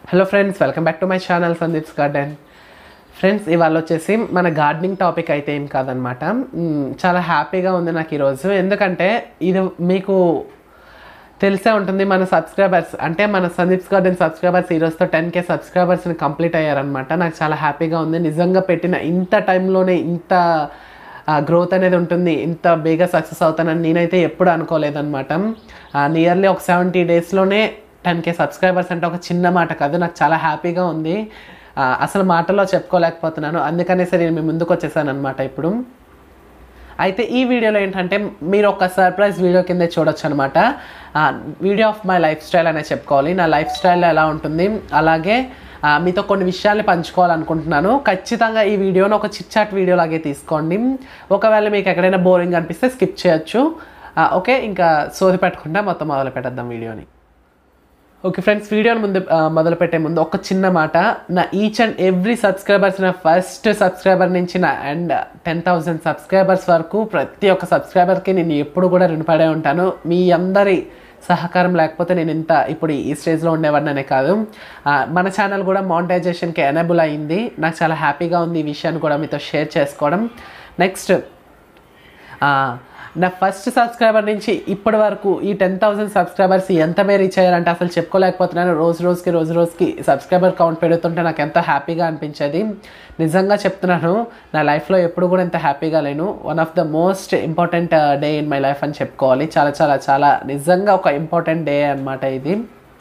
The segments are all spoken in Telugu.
hello friends welcome back to my channel Sandeep's garden friends ఇవాళ వచ్చేసి మన గార్డెనింగ్ టాపిక్ అయితే ఏం కాదనమాట మ్, చాలా హ్యాపీగా ఉంది నాకు ఈరోజు ఎందుకంటే ఇది మీకు తెలిసే ఉంటుంది మన సబ్స్క్రైబర్స్ అంటే మన సందీప్స్ గార్డెన్ సబ్స్క్రైబర్స్ ఈ రోజుతో టెన్ కే సబ్స్క్రైబర్స్ని కంప్లీట్ అయ్యారనమాట నాకు చాలా హ్యాపీగా ఉంది నిజంగా పెట్టిన ఇంత టైంలోనే ఇంత గ్రోత్ అనేది ఉంటుంది ఇంత బేగా సక్సెస్ అవుతానని నేనైతే ఎప్పుడు అనుకోలేదన్నమాట నియర్లీ ఒక సెవెంటీ డేస్లోనే టెన్ కే సబ్స్క్రైబర్స్ అంటే ఒక చిన్న మాట కాదు నాకు చాలా హ్యాపీగా ఉంది ఆ, అసలు మాటల్లో చెప్పుకోలేకపోతున్నాను అందుకనేసి నేను మీ ముందుకు వచ్చేసాను అనమాట ఇప్పుడు అయితే ఈ వీడియోలో ఏంటంటే మీరు ఒక సర్ప్రైజ్ వీడియో కింద చూడొచ్చు అనమాట video of my lifestyle అనే చెప్పుకోవాలి నా లైఫ్ స్టైల్ ఎలా ఉంటుంది అలాగే ఆ, మీతో కొన్ని విషయాల్ని పంచుకోవాలనుకుంటున్నాను ఖచ్చితంగా ఈ వీడియోని ఒక చిట్చాట్ వీడియో లాగే తీసుకోండి ఒకవేళ మీకు ఎక్కడైనా బోరింగ్ అనిపిస్తే స్కిప్ చేయొచ్చు ఆ, ఓకే ఇంకా సోది పెట్టకుండా మొత్తం మొదలు పెట్టేద్దాం వీడియోని ఓకే ఫ్రెండ్స్ వీడియోని ముందు ఆ, మొదలు పెట్టే ముందు ఒక చిన్న మాట నా ఈచ్ అండ్ ఎవ్రీ సబ్స్క్రైబర్స్ నా ఫస్ట్ సబ్స్క్రైబర్ నుంచి నా అండ్ టెన్ థౌజండ్ సబ్స్క్రైబర్స్ వరకు ప్రతి ఒక్క సబ్స్క్రైబర్కి నేను ఎప్పుడు కూడా రుణపడే ఉంటాను మీ అందరి సహకారం లేకపోతే నేను ఇంత ఇప్పుడు ఈ స్టేజ్లో ఉండేవాడిననే కాదు ఆ, మన ఛానల్ కూడా మానిటైజేషన్కి ఎనేబుల్ అయింది నాకు చాలా హ్యాపీగా ఉంది ఈ విషయాన్ని కూడా మీతో షేర్ చేసుకోవడం నెక్స్ట్ ఆ, నా ఫస్ట్ సబ్స్క్రైబర్ నుంచి ఇప్పటి వరకు ఈ టెన్ థౌసండ్ సబ్స్క్రైబర్స్ ఎంత మే రీచ్ అయ్యారంటే అసలు చెప్పుకోలేకపోతున్నాను రోజు రోజుకి రోజు రోజుకి సబ్స్క్రైబర్ కౌంట్ పెరుగుతుంటే నాకు ఎంతో హ్యాపీగా అనిపించేది నిజంగా చెప్తున్నాను నా లైఫ్లో ఎప్పుడు కూడా ఎంత హ్యాపీగా లేను one of the most important day in my life అని చెప్పుకోవాలి చాలా చాలా చాలా నిజంగా ఒక ఇంపార్టెంట్ డే అన్నమాట ఇది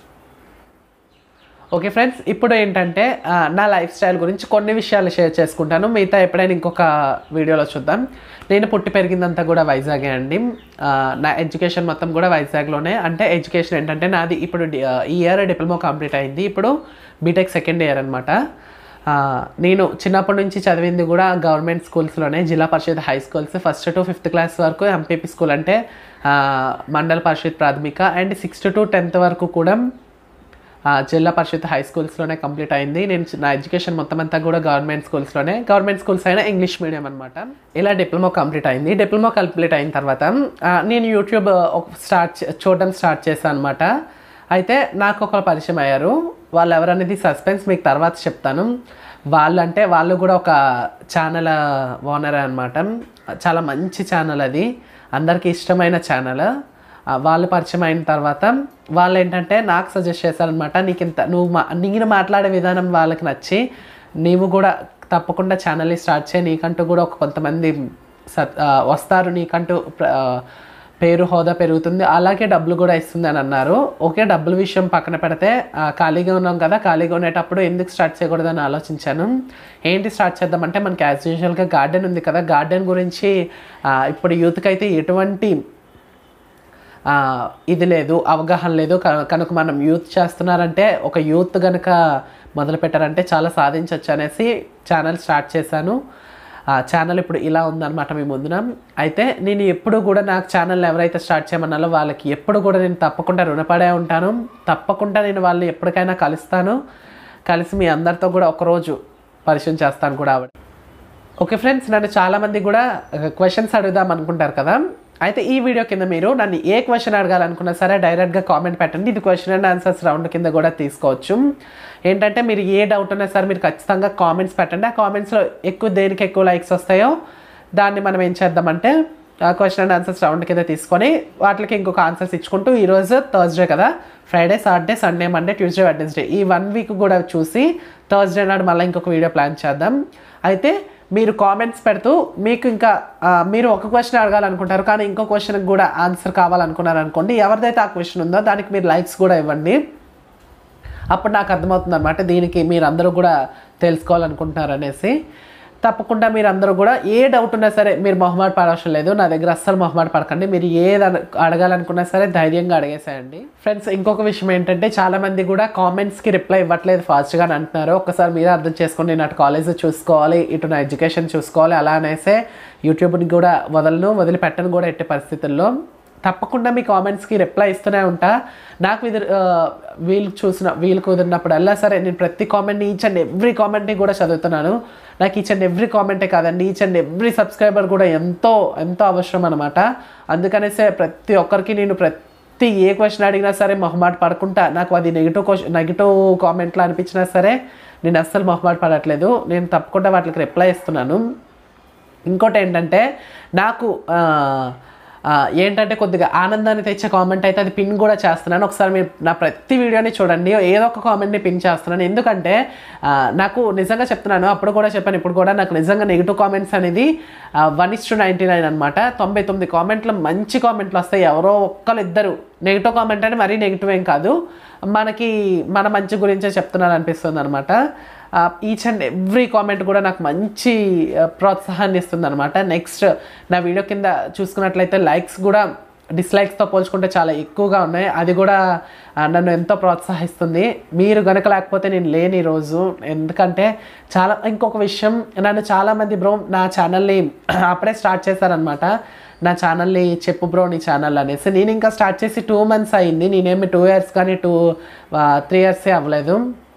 ఓకే ఫ్రెండ్స్ ఇప్పుడు ఏంటంటే ఆ, నా లైఫ్ స్టైల్ గురించి కొన్ని విషయాలు షేర్ చేసుకుంటాను మిగతా ఎప్పుడైనా ఇంకొక వీడియోలో చూద్దాం నేను పుట్టి పెరిగిందంతా కూడా వైజాగే అండి ఆ, నా ఎడ్యుకేషన్ మొత్తం కూడా వైజాగ్లోనే అంటే ఎడ్యుకేషన్ ఏంటంటే నాది ఇప్పుడు డి- ఆ, ఈ ఇయర్ డిప్లొమా కంప్లీట్ అయింది ఇప్పుడు బీటెక్ సెకండ్ ఇయర్ అనమాట నేను చిన్నప్పటి నుంచి చదివింది కూడా గవర్నమెంట్ స్కూల్స్లోనే Zilla Parishad high schools first to fifth class వరకు ఎంపీపీ స్కూల్ అంటే ఆ, మండల పరిషత్ ప్రాథమిక అండ్ సిక్స్త్ టు టెన్త్ వరకు కూడా ఆ, జిల్లా పరిషత్ హై స్కూల్స్లోనే కంప్లీట్ అయింది నేను చి- నా ఎడ్యుకేషన్ మొత్తం అంతా కూడా గవర్నమెంట్ స్కూల్స్లోనే గవర్నమెంట్ స్కూల్స్ అయినా ఇంగ్లీష్ మీడియం అనమాట ఇలా డిప్లొమా కంప్లీట్ అయింది డిప్లొమా కంప్లీట్ అయిన తర్వాత ఆ, నేను యూట్యూబ్ ఒక స్టార్ట్ చే- చూడడం స్టార్ట్ చేశాను అనమాట అయితే నాకు ఒకరు పరిచయం అయ్యారు వాళ్ళు ఎవరనేది సస్పెన్స్ మీకు తర్వాత చెప్తాను వాళ్ళు అంటే వాళ్ళు కూడా ఒక ఛానల్ ఓనర్ అనమాట చాలా మంచి ఛానల్ అది అందరికీ ఇష్టమైన ఛానల్ ఆ, వాళ్ళు పరిచయం అయిన తర్వాత వాళ్ళు ఏంటంటే నాకు సజెస్ట్ చేశారనమాట నీకు ఇంత నువ్వు మా నేను మాట్లాడే విధానం వాళ్ళకి నచ్చి నీవు కూడా తప్పకుండా ఛానల్ని స్టార్ట్ చేయి నీకంటూ కూడా ఒక కొంతమంది సత్ ఆ, వస్తారు నీకంటూ ప్ర- ఆ, పేరు హోదా పెరుగుతుంది అలాగే డబ్బులు కూడా ఇస్తుంది అని అన్నారు ఓకే డబ్బుల విషయం పక్కన పెడితే ఆ, ఖాళీగా ఉన్నాం కదా ఖాళీగా ఉండేటప్పుడు ఎందుకు స్టార్ట్ చేయకూడదని ఆలోచించాను ఏంటి స్టార్ట్ చేద్దామంటే మనకి యాజ్ యూజువల్గా గార్డెన్ ఉంది కదా గార్డెన్ గురించి ఆ, ఇప్పుడు యూత్కి అయితే ఎటువంటి ఆ, ఇది లేదు అవగాహన లేదు క- కనుక మనం యూత్ చేస్తున్నారంటే ఒక యూత్ కనుక మొదలు పెట్టారంటే చాలా సాధించవచ్చు అనేసి ఛానల్ స్టార్ట్ చేశాను ఆ ఛానల్ ఇప్పుడు ఇలా ఉందన్నమాట మీ ముందున అయితే నేను ఎప్పుడు కూడా నాకు ఛానల్ ఎవరైతే స్టార్ట్ చేయమన్నాలో వాళ్ళకి ఎప్పుడు కూడా నేను తప్పకుండా రుణపడే ఉంటాను తప్పకుండా నేను వాళ్ళని ఎప్పటికైనా కలుస్తాను కలిసి మీ అందరితో కూడా ఒకరోజు పరిచయం చేస్తాను కూడా ఆవిడ ఓకే ఫ్రెండ్స్ నన్ను చాలామంది కూడా క్వశ్చన్స్ అడుగుదాం అనుకుంటారు కదా అయితే ఈ వీడియో కింద మీరు నన్ను ఏ క్వశ్చన్ అడగాలనుకున్నా సరే డైరెక్ట్గా కామెంట్ పెట్టండి ఇది క్వశ్చన్ అండ్ ఆన్సర్స్ రౌండ్ కింద కూడా తీసుకోవచ్చు ఏంటంటే మీరు ఏ డౌట్ ఉన్నా సరే మీరు ఖచ్చితంగా కామెంట్స్ పెట్టండి ఆ కామెంట్స్లో ఎక్కువ దేనికి ఎక్కువ లైక్స్ వస్తాయో దాన్ని మనం ఏం చేద్దామంటే క్వశ్చన్ అండ్ ఆన్సర్స్ రౌండ్ కింద తీసుకొని వాటికి ఇంకొక ఆన్సర్స్ ఇచ్చుకుంటూ ఈరోజు థర్స్డే కదా Friday Saturday Sunday Monday Tuesday Wednesday ఈ వన్ వీక్ కూడా చూసి థర్స్డే నాడు మళ్ళీ ఇంకొక వీడియో ప్లాన్ చేద్దాం అయితే మీరు కామెంట్స్ పెడుతూ మీకు ఇంకా ఆ, మీరు ఒక క్వశ్చన్ అడగాలనుకుంటారు కానీ ఇంకో క్వశ్చన్కి కూడా ఆన్సర్ కావాలనుకున్నారు అనుకోండి ఎవరిదైతే ఆ క్వశ్చన్ ఉందో దానికి మీరు లైక్స్ కూడా ఇవ్వండి అప్పుడు నాకు అర్థమవుతుంది అనమాట దీనికి మీరు అందరూ కూడా తెలుసుకోవాలనుకుంటున్నారు అనేసి తప్పకుండా మీరు అందరూ కూడా ఏ డౌట్ ఉన్నా సరే మీరు మొహమాట పడవసరం లేదు నా దగ్గర అస్సలు మొహమాట పడకండి మీరు ఏది అడ- అడగాలనుకున్నా సరే ధైర్యంగా అడిగేసేయండి ఫ్రెండ్స్ ఇంకొక విషయం ఏంటంటే చాలా మంది కూడా కామెంట్స్కి రిప్లై ఇవ్వట్లేదు ఫాస్ట్గా అని అంటున్నారు ఒకసారి మీరే అర్థం చేసుకోండి నేను అటు కాలేజ్ చూసుకోవాలి ఇటు నా ఎడ్యుకేషన్ చూసుకోవాలి అలా అనేసే యూట్యూబ్ని కూడా వదలను వదిలిపెట్టను కూడా ఎట్టి పరిస్థితుల్లో తప్పకుండా మీ కామెంట్స్కి రిప్లై ఇస్తూనే ఉంటా నాకు ఇది ఆ, వీలు చూసిన వీలు కుదిరినప్పుడల్లా సరే నేను ప్రతి కామెంట్ని ఈచ్ అండ్ ఎవ్రీ కామెంట్ని కూడా చదువుతున్నాను నాకు ఈచ్ అండ్ ఎవ్రీ కామెంటే కాదండి ఈచ్ అండ్ ఎవ్రీ సబ్స్క్రైబర్ కూడా ఎంతో ఎంతో అవసరం అనమాట అందుకనేసే ప్రతి ఒక్కరికి నేను ప్రతి ప్రతి ఏ క్వశ్చన్ అడిగినా సరే మొహమాట పడకుండా నాకు అది నెగిటివ్ క్వశ్చన్ నెగిటివ్ కామెంట్లు అనిపించినా సరే నేను అస్సలు మొహమాట పడట్లేదు నేను తప్పకుండా వాటికి రిప్లై ఇస్తున్నాను ఇంకోటి ఏంటంటే నాకు ఆ, ఆ, ఏంటంటే కొద్దిగా ఆనందాన్ని తెచ్చే కామెంట్ అయితే అది పిన్ కూడా చేస్తున్నాను ఒకసారి మీరు నా ప్రతి వీడియోని చూడండి ఏదో ఒక కామెంట్ని పిన్ చేస్తున్నాను ఎందుకంటే ఆ, నాకు నిజంగా చెప్తున్నాను అప్పుడు కూడా చెప్పాను ఇప్పుడు కూడా నాకు నిజంగా నెగిటివ్ కామెంట్స్ అనేది one is to ninety nine అనమాట తొంభై తొమ్మిది కామెంట్లు మంచి కామెంట్లు వస్తాయి ఎవరో ఒక్కరు ఇద్దరు నెగిటివ్ కామెంట్ అంటే మరీ నెగిటివ్ ఏం కాదు మనకి మన మంచి గురించే చెప్తున్నారు అనిపిస్తుంది అనమాట ఈచ్ అండ్ ఎవ్రీ కామెంట్ కూడా నాకు మంచి ఆ, ప్రోత్సాహాన్ని ఇస్తుంది అనమాట నెక్స్ట్ నా వీడియో కింద చూసుకున్నట్లయితే లైక్స్ కూడా డిస్లైక్స్తో పోల్చుకుంటే చాలా ఎక్కువగా ఉన్నాయి అది కూడా ఆ, నన్ను ఎంతో ప్రోత్సహిస్తుంది మీరు గనక లేకపోతే నేను లేని రోజు ఎందుకంటే చాలా ఇంకొక విషయం నన్ను చాలామంది బ్రో నా ఛానల్ని అప్పుడే స్టార్ట్ చేశారనమాట నా ఛానల్ని చెప్పు బ్రో నీ ఛానల్ అనేసి నేను ఇంకా స్టార్ట్ చేసి టూ మంత్స్ అయింది నేనేమి టూ ఇయర్స్ కానీ టూ త్రీ ఇయర్సే అవ్వలేదు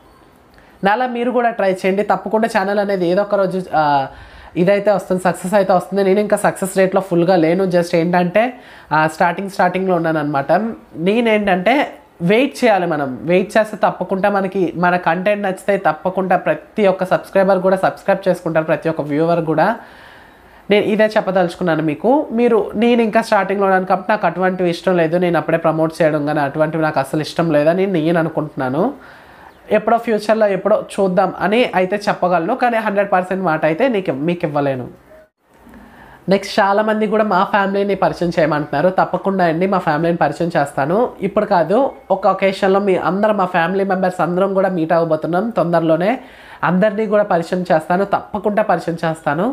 నాలా మీరు కూడా ట్రై చేయండి తప్పకుండా ఛానల్ అనేది ఏదో ఒక రోజు ఆ, ఇదైతే వస్తుంది సక్సెస్ అయితే వస్తుంది నేను ఇంకా సక్సెస్ రేట్లో ఫుల్గా లేను జస్ట్ ఏంటంటే స్టార్టింగ్ స్టార్టింగ్లో ఉన్నాను అనమాట నేనేంటంటే వెయిట్ చేయాలి మనం వెయిట్ చేస్తే తప్పకుండా మనకి మన కంటెంట్ నచ్చితే తప్పకుండా ప్రతి ఒక్క సబ్స్క్రైబర్ కూడా సబ్స్క్రైబ్ చేసుకుంటారు ప్రతి ఒక్క వ్యూవర్ కూడా నేను ఇదే చెప్పదలుచుకున్నాను మీకు మీరు నేను ఇంకా స్టార్టింగ్లో ఉన్నాను కాబట్టి నాకు అటువంటివి ఇష్టం లేదు నేను అప్పుడే ప్రమోట్ చేయడం కానీ అటువంటివి నాకు అసలు ఇష్టం లేదని నేను అనుకుంటున్నాను ఎప్పుడో ఫ్యూచర్లో ఎప్పుడో చూద్దాం అని అయితే చెప్పగలను కానీ హండ్రెడ్ పర్సెంట్ మాట అయితే నీకు మీకు ఇవ్వలేను నెక్స్ట్ చాలా మంది కూడా మా ఫ్యామిలీని పరిచయం చేయమంటున్నారు తప్పకుండా అండి మా ఫ్యామిలీని పరిచయం చేస్తాను ఇప్పుడు కాదు ఒక ఒకేషన్లో మీ అందరం మా ఫ్యామిలీ మెంబర్స్ అందరం కూడా మీట్ అవ్వబోతున్నాం తొందరలోనే అందరినీ కూడా పరిచయం చేస్తాను తప్పకుండా పరిచయం చేస్తాను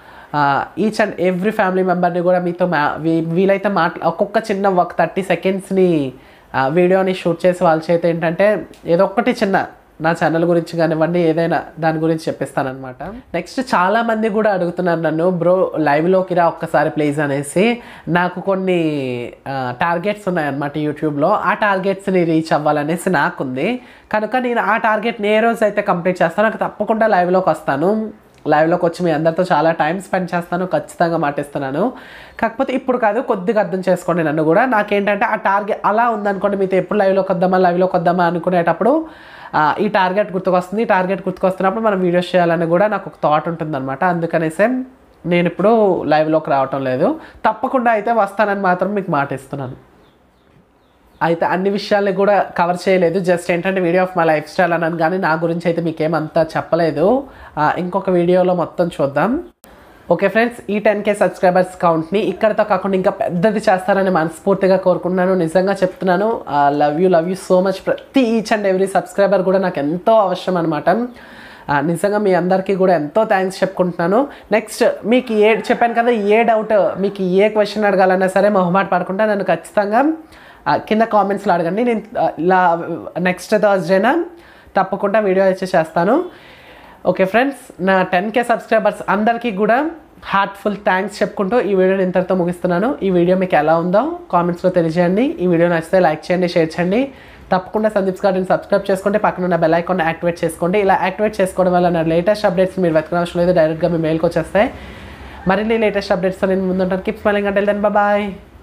ఈచ్ అండ్ ఎవ్రీ ఫ్యామిలీ మెంబర్ని కూడా మీతో మా వీ- వీలైతే మాట్లా ఒక్కొక్క చిన్న ఒక థర్టీ సెకండ్స్ని వీడియోని షూట్ చేసి వాళ్ళ చేత ఏంటంటే ఏదో ఒక్కటి చిన్న నా ఛానల్ గురించి కానివ్వండి ఏదైనా దాని గురించి చెప్పిస్తానమాట నెక్స్ట్ చాలా మంది కూడా అడుగుతున్నారు నన్ను బ్రో లైవ్లోకి రా ఒక్కసారి ప్లీజ్ అనేసి నాకు కొన్ని టార్గెట్స్ ఉన్నాయన్నమాట యూట్యూబ్లో ఆ టార్గెట్స్ని రీచ్ అవ్వాలనేసి నాకుంది కనుక నేను ఆ టార్గెట్ని ఏ రోజు అయితే కంప్లీట్ చేస్తానో నాకు తప్పకుండా లైవ్లోకి వస్తాను లైవ్లోకి వచ్చి మీ అందరితో చాలా టైం స్పెండ్ చేస్తాను ఖచ్చితంగా మాటిస్తున్నాను కాకపోతే ఇప్పుడు కాదు కొద్దిగా అర్థం చేసుకోండి నన్ను కూడా నాకేంటంటే ఆ టార్గెట్ అలా ఉందనుకోండి మీతో ఎప్పుడు లైవ్లోకి వద్దామా లైవ్లోకి వద్దామా అనుకునేటప్పుడు ఆ, ఈ టార్గెట్ గుర్తుకొస్తుంది ఈ టార్గెట్ గుర్తుకొస్తున్నప్పుడు మనం వీడియోస్ చేయాలని కూడా నాకు ఒక థాట్ ఉంటుందన్నమాట అందుకనేసే నేను ఇప్పుడు లైవ్లోకి రావటం లేదు తప్పకుండా అయితే వస్తానని మాత్రం మీకు మాట ఇస్తున్నాను అయితే అన్ని విషయాల్ని కూడా కవర్ చేయలేదు జస్ట్ ఏంటంటే video of my lifestyle అన్నాను కానీ నా గురించి అయితే మీకేమంతా చెప్పలేదు ఆ, ఇంకొక వీడియోలో మొత్తం చూద్దాం ఓకే ఫ్రెండ్స్ ఈ టెన్ కే సబ్స్క్రైబర్స్ కౌంట్ని ఇక్కడతో కాకుండా ఇంకా పెద్దది చేస్తారని మనస్ఫూర్తిగా కోరుకుంటున్నాను నిజంగా చెప్తున్నాను love you love you so much ప్రతి ఈచ్ అండ్ ఎవ్రీ సబ్స్క్రైబర్ కూడా నాకు ఎంతో అవసరం అనమాట ఆ, నిజంగా మీ అందరికీ కూడా ఎంతో థ్యాంక్స్ చెప్పుకుంటున్నాను నెక్స్ట్ మీకు ఏ చెప్పాను కదా ఏ డౌట్ మీకు ఏ క్వశ్చన్ అడగాలన్నా సరే మొహమాట పడకుండా నన్ను ఖచ్చితంగా ఆ, కింద కామెంట్స్లో అడగండి నేను ఆ, ఇలా నెక్స్ట్ థర్స్డేనా తప్పకుండా వీడియో అయితే చేస్తాను ఓకే ఫ్రెండ్స్ నా టెన్ కే సబ్స్క్రైబర్స్ అందరికీ కూడా హార్ట్ఫుల్ థ్యాంక్స్ చెప్పుకుంటూ ఈ వీడియోని ఇంతటితో ముగిస్తున్నాను ఈ వీడియో మీకు ఎలా ఉందో కామెంట్స్లో తెలియజేయండి ఈ వీడియో నచ్చితే లైక్ చేయండి షేర్ చేయండి తప్పకుండా సందీప్స్ గార్డెన్ సబ్స్క్రైబ్ చేసుకోండి పక్కన ఉన్న బెల్ ఐకాన్ యాక్టివేట్ చేసుకోండి ఇలా యాక్టివేట్ చేసుకోవడం వల్ల నా లేటెస్ట్ అప్డేట్స్ మీరు వెతకడం అవసరం లేదు డైరెక్ట్గా మీ మెయిల్కి వచ్చేస్తాయి మరిన్ని లేటెస్ట్ అప్డేట్స్తో నేను ముందుంటాను కీప్ స్మైలింగ్ అంటే దెన్ బాయ్